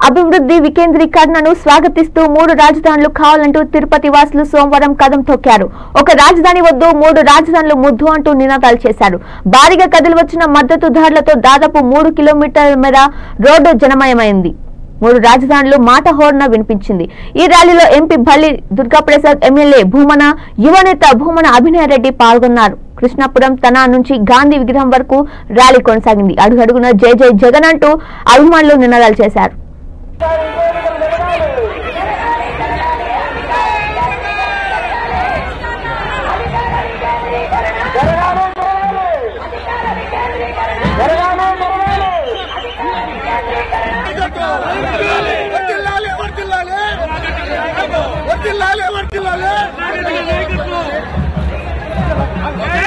అభివృద్ధి వికేంద్రీకరణను స్వాగతిస్తూ మూడు రాజధానులు కావాలంటూ తిరుపతి వాసులు సోమవారం కదం తొక్కారు ఒక రాజధాని వద్దు మూడు రాజధానులు ముద్దు అంటూ నినాదాలు చేశారు భారీగా కదిలి వచ్చిన మద్దతుదారులతో దాదాపు మూడు కిలోమీటర్ల మేర రోడ్డు జనమయమైంది మూడు రాజధానులు మాట హోర్న వినిపించింది ఈ ర్యాలీలో ఎంపీ భల్లి దుర్గాప్రసాద్ ఎమ్మెల్యే భూమన యువనేత భూమన అభినయ రెడ్డి పాల్గొన్నారు కృష్ణాపురం తన నుంచి గాంధీ విగ్రహం వరకు ర్యాలీ కొనసాగింది అడుగడుగున జై జై జగన్ అంటూ అభిమానులు నినాదాలు చేశారు వర్తిల్లాలి వర్తిల్లాలి వర్తిల్లాలి వర్తిల్లాలి